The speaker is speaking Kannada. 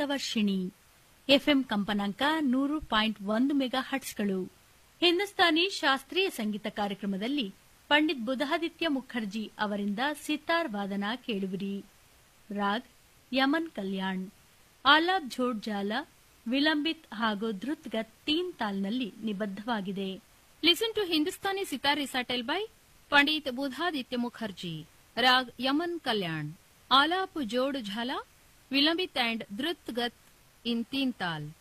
ಅಮೃತವರ್ಷಿಣಿ ಎಫ್ಎಂ ಕಂಪನಾಂಕ ನೂರು ಪಾಯಿಂಟ್ ಒಂದು ಮೆಗಾ ಹಟ್ಸ್ಗಳು ಹಿಂದೂಸ್ತಾನಿ ಶಾಸ್ತ್ರೀಯ ಸಂಗೀತ ಕಾರ್ಯಕ್ರಮದಲ್ಲಿ ಪಂಡಿತ್ ಬುಧಾದಿತ್ಯ ಮುಖರ್ಜಿ ಅವರಿಂದ ಸಿತಾರ್ ವಾದನ ಕೇಳುವಿರಿ ರಾಗ್ ಯಮನ್ ಕಲ್ಯಾಣ್ ಆಲಾಬ್ ಝೋಡ್ ಜಾಲ ವಿಲಂಬಿತ್ ಹಾಗೂ ಧೃತ್ಗತ್ ತೀನ್ ತಾಲ್ನಲ್ಲಿ ನಿಬದ್ಧವಾಗಿದೆ listen to Hindustani sitar recital by Pandit Buddhaditya Mukherjee raag Yaman Kalyan alaap jod jhala vilambit and drut gat in teen ತಾಲ್